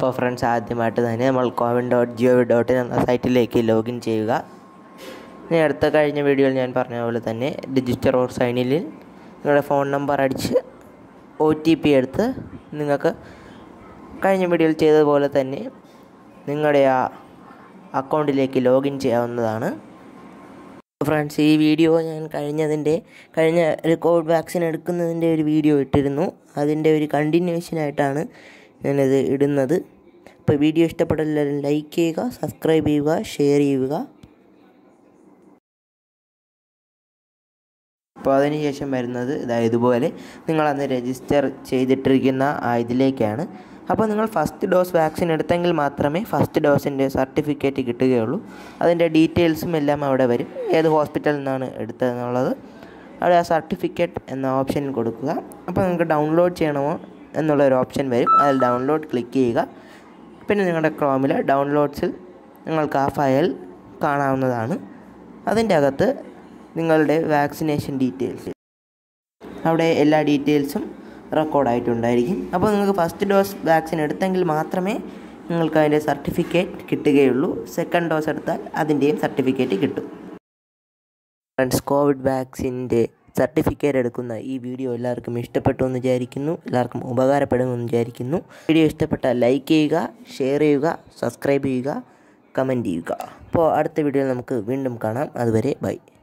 അപ്പോൾ ഫ്രണ്ട്സ് ആദ്യമായിട്ട് തന്നെ നമ്മൾ CoWIN dot G O V dot in സൈറ്റിലേക്ക് ലോഗിൻ ചെയ്യുക ഇനി അടുത്ത കഴിഞ്ഞ വീഡിയോയിൽ ഞാൻ പറഞ്ഞ പോലെ തന്നെ രജിസ്റ്റർ ഓർ സൈനിൽ നിങ്ങളുടെ ഫോൺ നമ്പർ അടിച്ച് ഒ ടി പി എടുത്ത് നിങ്ങൾക്ക് കഴിഞ്ഞ വീഡിയോയിൽ ചെയ്തതുപോലെ തന്നെ നിങ്ങളുടെ ആ അക്കൗണ്ടിലേക്ക് ലോഗിൻ ചെയ്യാവുന്നതാണ് ഫ്രണ്ട്സ് ഈ വീഡിയോ ഞാൻ കഴിഞ്ഞതിൻ്റെ കഴിഞ്ഞ ഒരു കോവിഡ് വാക്സിൻ എടുക്കുന്നതിൻ്റെ ഒരു വീഡിയോ ഇട്ടിരുന്നു അതിൻ്റെ ഒരു കണ്ടിന്യൂഷനായിട്ടാണ് ഞാനത് ഇടുന്നത് അപ്പോൾ വീഡിയോ ഇഷ്ടപ്പെട്ടാൽ ലൈക്ക് ചെയ്യുക സബ്സ്ക്രൈബ് ചെയ്യുക ഷെയർ ചെയ്യുക അപ്പോൾ അതിനുശേഷം വരുന്നത് ഇതാ ഇതുപോലെ നിങ്ങളന്ന് രജിസ്റ്റർ ചെയ്തിട്ടിരിക്കുന്ന ആ ഇതിലേക്കാണ് അപ്പോൾ നിങ്ങൾ ഫസ്റ്റ് ഡോസ് വാക്സിൻ എടുത്തെങ്കിൽ മാത്രമേ ഫസ്റ്റ് ഡോസിൻ്റെ സർട്ടിഫിക്കറ്റ് കിട്ടുകയുള്ളൂ അതിൻ്റെ ഡീറ്റെയിൽസും എല്ലാം അവിടെ വരും ഏത് ഹോസ്പിറ്റലിൽ നിന്നാണ് എടുത്തതെന്നുള്ളത് അവിടെ ആ സർട്ടിഫിക്കറ്റ് എന്ന ഓപ്ഷൻ കൊടുക്കുക അപ്പോൾ നിങ്ങൾക്ക് ഡൗൺലോഡ് ചെയ്യണമോ എന്നുള്ളൊരു ഓപ്ഷൻ വരും അതിൽ ഡൗൺലോഡ് ക്ലിക്ക് ചെയ്യുക പിന്നെ നിങ്ങളുടെ ക്രോമിൽ ഡൗൺലോഡ്സിൽ നിങ്ങൾക്ക് ആ ഫയൽ കാണാവുന്നതാണ് അതിൻ്റെ അകത്ത് നിങ്ങളുടെ വാക്സിനേഷൻ ഡീറ്റെയിൽസ് അവിടെ എല്ലാ ഡീറ്റെയിൽസും റെക്കോർഡായിട്ടുണ്ടായിരിക്കും അപ്പോൾ നിങ്ങൾക്ക് ഫസ്റ്റ് ഡോസ് വാക്സിൻ എടുത്തെങ്കിൽ മാത്രമേ നിങ്ങൾക്ക് അതിൻ്റെ സർട്ടിഫിക്കറ്റ് കിട്ടുകയുള്ളൂ സെക്കൻഡ് ഡോസ് എടുത്താൽ അതിൻ്റെയും സർട്ടിഫിക്കറ്റ് കിട്ടും ഫ്രണ്ട്സ് കോവിഡ് വാക്സിൻ്റെ സർട്ടിഫിക്കറ്റ് എടുക്കുന്ന ഈ വീഡിയോ എല്ലാവർക്കും ഇഷ്ടപ്പെട്ടു എന്ന് വിചാരിക്കുന്നു എല്ലാവർക്കും ഉപകാരപ്പെടുമെന്ന് വിചാരിക്കുന്നു വീഡിയോ ഇഷ്ടപ്പെട്ടാൽ ലൈക്ക് ചെയ്യുക ഷെയർ ചെയ്യുക സബ്സ്ക്രൈബ് ചെയ്യുക കമൻറ്റ് ചെയ്യുക അപ്പോൾ അടുത്ത വീഡിയോയിൽ നമുക്ക് വീണ്ടും കാണാം അതുവരെ ബൈ